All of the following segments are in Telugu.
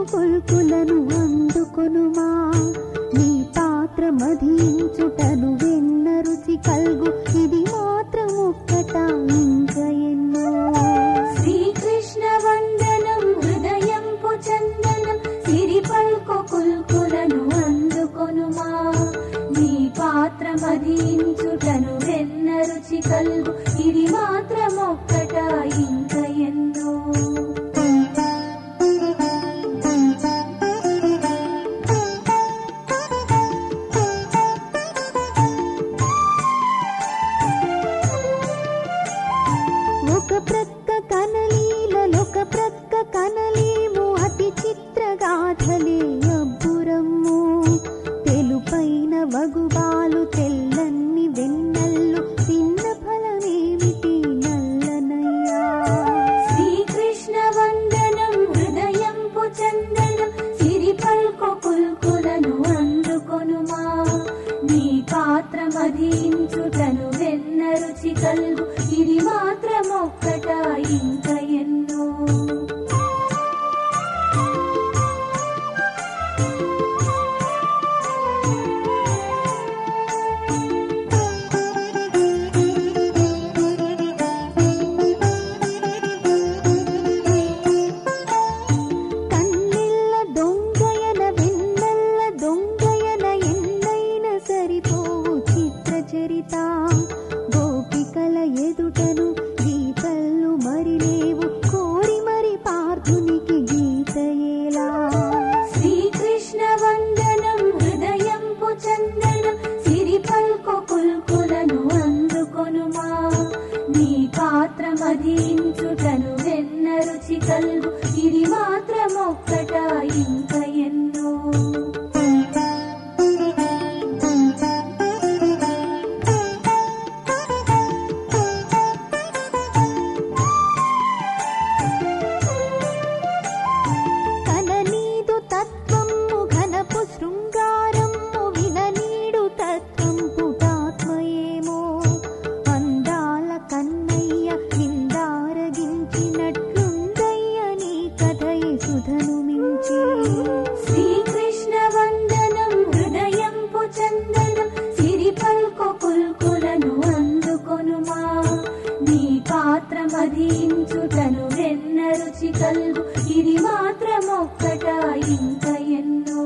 కొల్కులను అందుకొనుమా నీ పాత్ర మధించుటను వెన్న రుచి కల్గు ఇది మాత్రం ఒక్కట ఇంకా ఎన్నో శ్రీకృష్ణ వందనం హృదయంపు చందనం సిరి పల్కు కుల్కులను అందుకొనుమా నీ పాత్ర మదించుటను వెన్న రుచి కల్గు ఇది మాత్రం ఒక్కట ఇంకా ఎన్నో ఒక ప్రక్క కనలీలొక ప్రక్క కనలేము అతి చిత్రగాథలే అబ్బురమ్ము తెలుపైన వగుబాలు తెల్లన్ని వెన్నల్లు తిన్న ఫలమేమిటి నల్లనయ్యా శ్రీకృష్ణ వందనం హృదయంపు చందనం సిరి పల్కు కుల్కులను అందుకొనుమా నీ పాత్ర మదించుటను వెన్న రుచి కల్గు ఇది మాత్రం ఒక్కట ఇంకా ఎన్నో కన్నెల్ల దొంగయన వెన్నెల్ల దొంగయన ఎన్నైన సరిపోవు చిత్ర చరిత గోపికల ఎదుటను గీతలు మరి లేవు కోరి మరి పార్థునికి గీత ఎలా శ్రీకృష్ణ వందనం హృదయంపు చందనం సిరి పల్కు కుల్కులను అందుకొనుమా నీ పాత్ర మదించుటను వెన్న రుచి కల్గు ఇది మాత్రం ఒక్కట ఇంకా ఎన్నో కననీదు తత్వము ఘనపు శృంగారము విననీడు తత్వం పుటాత్మయేమో అందాల కన్నయ్య నిందారగించినట్లుందయ్య నీ కథయి సుధను మించి శ్రీకృష్ణ వందనం హృదయంపు చందనం సిరి పల్కు కుల్కులను అందుకొనుమా నీ పాత్ర మదించుటను వెన్న రుచి కల్గు ఇది మాత్రం ఒక్కట ఇంకా ఎన్నో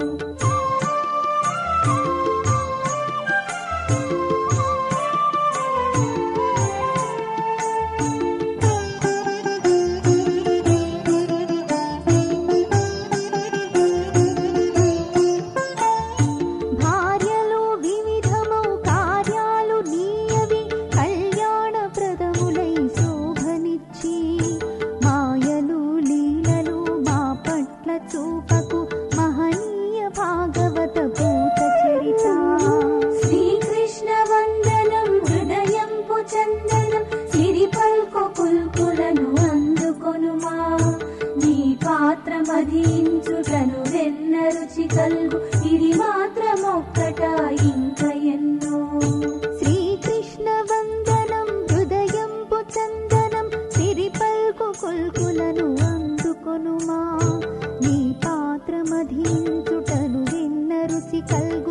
భార్యలు వివిధమౌ కార్యాలు నీయవి కళ్యాణప్రదములై శోభనిచ్చి మాయలు లీలలు మా పట్ల చూపకు మహనీయ భాగవత భూత చరిత శ్రీకృష్ణ వందనం హృదయంపు చందనం సిరి పల్కు కుల్కులను అందుకొనుమా నీ పాత్ర మదించుటను వెన్న రుచి కల్గు ఇది మాత్రం ఒక్కట ఇంకా ఎన్నో శ్రీకృష్ణ వందనం హృదయంపు చందనం సిరిపల్కు కొల్కులను అందుకొనుమా నీ పాత్ర మధించుటను విన్న రుచి కల్గు